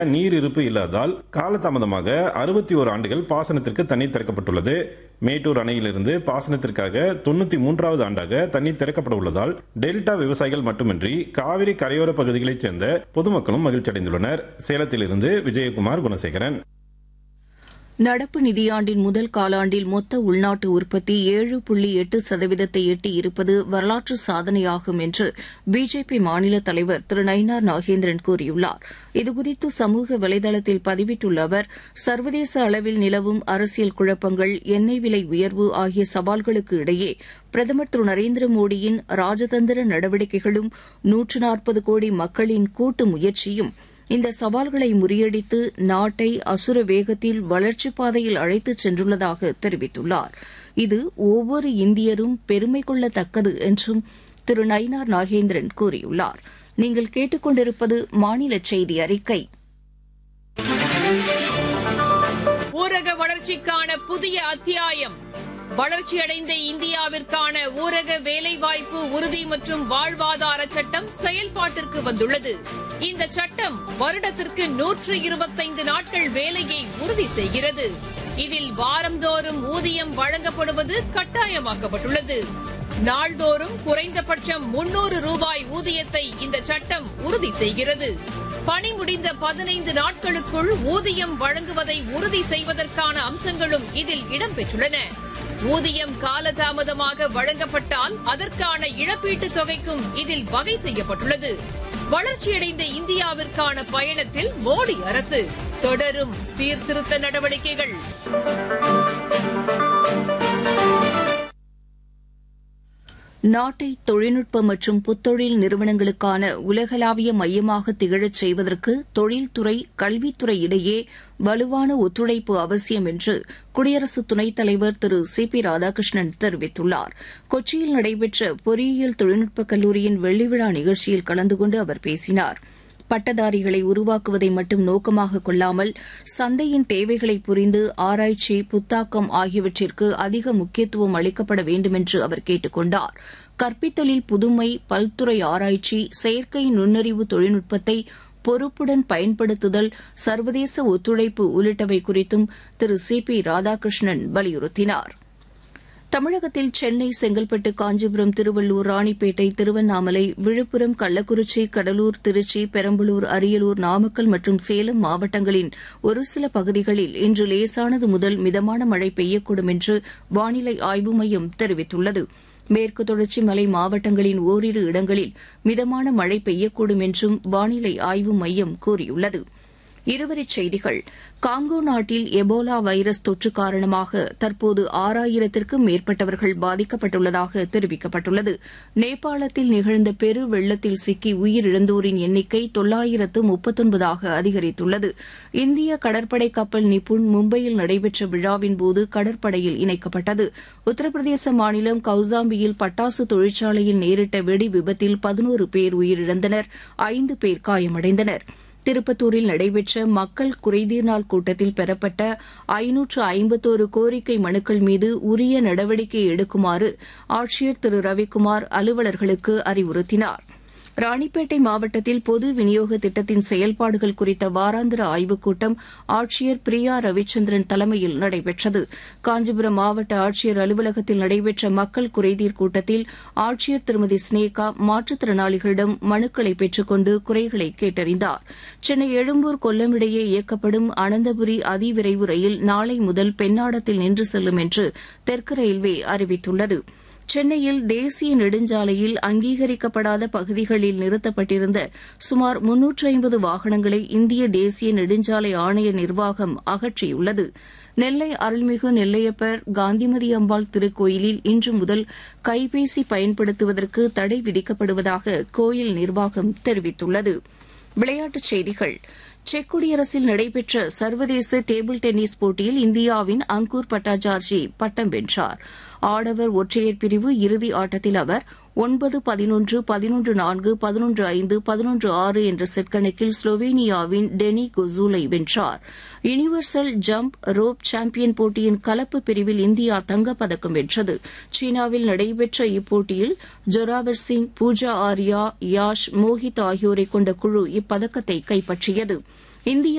நீர் இருப்பு இல்லாதால் காலதாமதமாக அறுபத்தி ஓரு ஆண்டுகள் பாசனத்திற்கு தண்ணீர் திறக்கப்பட்டுள்ளது மேட்டூர் அணையிலிருந்து பாசனத்திற்காக தொண்ணூத்தி மூன்றாவது ஆண்டாக தண்ணீர் திறக்கப்பட உள்ளதால் டெல்டா விவசாயிகள் மட்டுமின்றி காவிரி கரையோர பகுதிகளைச் சேர்ந்த பொதுமக்களும் மகிழ்ச்சி அடைந்துள்ளனர் சேலத்திலிருந்து விஜயகுமார் குணசேகரன் நடப்பு நிதியாண்டின் முதல் காலாண்டில் மொத்த உள்நாட்டு உற்பத்தி ஏழு புள்ளி எட்டு சதவீதத்தை எட்டி இருப்பது வரலாற்று சாதனையாகும் என்று பிஜேபி மாநில தலைவர் திரு நயினார் நாகேந்திரன் கூறியுள்ளார் இதுகுறித்து சமூக வலைதளத்தில் பதிவிட்டுள்ள அவர் சர்வதேச அளவில் நிலவும் அரசியல் குழப்பங்கள் எண்ணெய் விலை உயர்வு ஆகிய சவால்களுக்கு இடையே பிரதமர் திரு நரேந்திர மோடியின் ராஜதந்திர நடவடிக்கைகளும் நூற்று நாற்பது கோடி மக்களின் கூட்டு முயற்சியும் இந்த சவால்களை முறியடித்து நாட்டை அசுர வேகத்தில் வளர்ச்சிப் பாதையில் அழைத்துச் சென்றுள்ளதாக தெரிவித்துள்ளார் இது ஒவ்வொரு இந்தியரும் பெருமை கொள்ளத்தக்கது என்றும் திரு நயினார் நாகேந்திரன் கூறியுள்ளார் நீங்கள் கேட்டுக்கொண்டிருப்பது மாநில செய்தி அறிக்கை ஊரக வளர்ச்சிக்கான புதிய அத்தியாயம் வளர்ச்சியடைந்த இந்தியாவிற்கான ஊரக வேலைவாய்ப்பு உறுதி மற்றும் வாழ்வாதார சட்டம் செயல்பாட்டிற்கு வந்துள்ளது இந்த சட்டம் வருடத்திற்கு நூற்று இருபத்தைந்து நாட்கள் வேலையை உறுதி செய்கிறது இதில் வாரந்தோறும் ஊதியம் வழங்கப்படுவது கட்டாயமாக்கப்பட்டுள்ளது நாள்தோறும் குறைந்தபட்சம் முன்னூறு ரூபாய் ஊதியத்தை இந்த சட்டம் உறுதி செய்கிறது பணி முடிந்த பதினைந்து நாட்களுக்குள் ஊதியம் வழங்குவதை உறுதி செய்வதற்கான அம்சங்களும் இதில் இடம்பெற்றுள்ளன ஊதியம் காலதாமதமாக வழங்கப்பட்டால் அதற்கான இழப்பீட்டுத் தொகைக்கும் இதில் வகை செய்யப்பட்டுள்ளது வளர்ச்சியடைந்த இந்தியாவிற்கான பயணத்தில் மோடி அரசு தொடரும் சீர்திருத்த நடவடிக்கைகள் நாட்டை தொழில்நுட்ப மற்றும் புத்தொழில் நிறுவனங்களுக்கான உலகளாவிய மையமாக திகழச் செய்வதற்கு தொழில்துறை கல்வித்துறை இடையே வலுவான ஒத்துழைப்பு அவசியம் என்று குடியரசு துணைத் தலைவர் திரு சி பி ராதாகிருஷ்ணன் தெரிவித்துள்ளார் கொச்சியில் நடைபெற்ற பொறியியல் தொழில்நுட்பக் கல்லூரியின் வெள்ளிவிழா நிகழ்ச்சியில் கலந்து கொண்டு அவர் பேசினார் பட்டதாரிகளை உருவாக்குவதை மட்டும் நோக்கமாக கொள்ளாமல் சந்தையின் தேவைகளை புரிந்து ஆராய்ச்சி புத்தாக்கம் ஆகியவற்றிற்கு அதிக முக்கியத்துவம் அளிக்கப்பட வேண்டுமென்று அவர் கேட்டுக் கொண்டார் கற்பித்தலில் புதுமை பல்துறை ஆராய்ச்சி செயற்கை நுண்ணறிவு தொழில்நுட்பத்தை பொறுப்புடன் பயன்படுத்துதல் சர்வதேச ஒத்துழைப்பு உள்ளிட்டவை குறித்தும் திரு சி பி ராதாகிருஷ்ணன் வலியுறுத்தினார் தமிழகத்தில் சென்னை செங்கல்பட்டு காஞ்சிபுரம் திருவள்ளூர் ராணிப்பேட்டை திருவண்ணாமலை விழுப்புரம் கள்ளக்குறிச்சி கடலூர் திருச்சி பெரம்பலூர் அரியலூர் நாமக்கல் மற்றும் சேலம் மாவட்டங்களின் ஒரு சில பகுதிகளில் இன்று லேசானது முதல் மிதமான மழை பெய்யக்கூடும் என்று வானிலை ஆய்வு மையம் தெரிவித்துள்ளது மேற்கு தொடர்ச்சி மலை மாவட்டங்களின் ஓரிரு இடங்களில் மிதமான மழை பெய்யக்கூடும் என்றும் வானிலை ஆய்வு மையம் கூறியுள்ளது இருவரிச் செய்திகள் காங்கோ நாட்டில் எபோலா வைரஸ் தொற்று காரணமாக தற்போது ஆறாயிரத்திற்கும் மேற்பட்டவர்கள் பாதிக்கப்பட்டுள்ளதாக தெரிவிக்கப்பட்டுள்ளது நேபாளத்தில் நிகழ்ந்த பெரு வெள்ளத்தில் சிக்கி உயிரிழந்தோரின் எண்ணிக்கை தொள்ளாயிரத்து முப்பத்தொன்பதாக அதிகரித்துள்ளது இந்திய கடற்படை கப்பல் நிப்புண் மும்பையில் நடைபெற்ற விழாவின்போது கடற்படையில் இணைக்கப்பட்டது உத்தரப்பிரதேச மாநிலம் கௌசாம்பியில் பட்டாசு தொழிற்சாலையில் நேரிட்ட வெடி விபத்தில் பதினோரு பேர் உயிரிழந்தனர் ஐந்து பேர் காயமடைந்தனர் திருப்பத்தூரில் நடைபெற்ற மக்கள் குறைதீர் நாள் கூட்டத்தில் பெறப்பட்ட ஐநூற்று ஐம்பத்தோரு கோரிக்கை மனுக்கள் மீது உரிய நடவடிக்கை எடுக்குமாறு ஆட்சியர் திரு ரவிக்குமார் அலுவலர்களுக்கு அறிவுறுத்தினார் ராணிப்பேட்டை மாவட்டத்தில் பொது விநியோக திட்டத்தின் செயல்பாடுகள் குறித்த வாராந்திர ஆய்வுக் கூட்டம் ஆட்சியர் பிரியா ரவிச்சந்திரன் தலைமையில் நடைபெற்றது காஞ்சிபுரம் மாவட்ட ஆட்சியர் அலுவலகத்தில் நடைபெற்ற மக்கள் குறைதீர் கூட்டத்தில் ஆட்சியர் திருமதி ஸ்னேகா மாற்றுத்திறனாளிகளிடம் மனுக்களை பெற்றுக்கொண்டு குறைகளை கேட்டறிந்தார் சென்னை எழும்பூர் கொல்லம் இடையே இயக்கப்படும் அனந்தபுரி அதிவிரைவு ரயில் நாளை முதல் பெண்ணாடத்தில் நின்று செல்லும் என்று தெற்கு ரயில்வே அறிவித்துள்ளது சென்னையில் தேசிய நெடுஞ்சாலையில் அங்கீகரிக்கப்படாத பகுதிகளில் நிறுத்தப்பட்டிருந்த சுமார் முன்னூற்று ஐம்பது வாகனங்களை இந்திய தேசிய நெடுஞ்சாலை ஆணைய நிர்வாகம் அகற்றியுள்ளது நெல்லை அருள்மிகு நெல்லையப்பர் காந்திமதி அம்பாள் திருக்கோயிலில் இன்று முதல் கைபேசி பயன்படுத்துவதற்கு தடை விதிக்கப்படுவதாக கோயில் நிர்வாகம் தெரிவித்துள்ளது விளையாட்டுச் செய்திகள் செக் குடியரசில் நடைபெற்ற சர்வதேச டேபிள் டென்னிஸ் போட்டியில் இந்தியாவின் அங்கூர் பட்டாச்சார்ஜி பட்டம் வென்றார் ஆடவர் ஒற்றையர் பிரிவு இறுதி ஆட்டத்தில் அவர் ஒன்பது பதினொன்று பதினொன்று நான்கு பதினொன்று ஐந்து பதினொன்று ஆறு என்ற செட் கணக்கில் ஸ்லோவேனியாவின் டெனி கொசூலை வென்றார் யுனிவர்சல் ஜம்ப் ரோப் சாம்பியன் போட்டியின் கலப்பு பிரிவில் இந்தியா தங்கப்பதக்கம் வென்றது சீனாவில் நடைபெற்ற இப்போட்டியில் ஜொராவர் சிங் பூஜா ஆர்யா யாஷ் மோஹித் ஆகியோரை கொண்ட குழு இப்பதக்கத்தை கைப்பற்றியது இந்தியா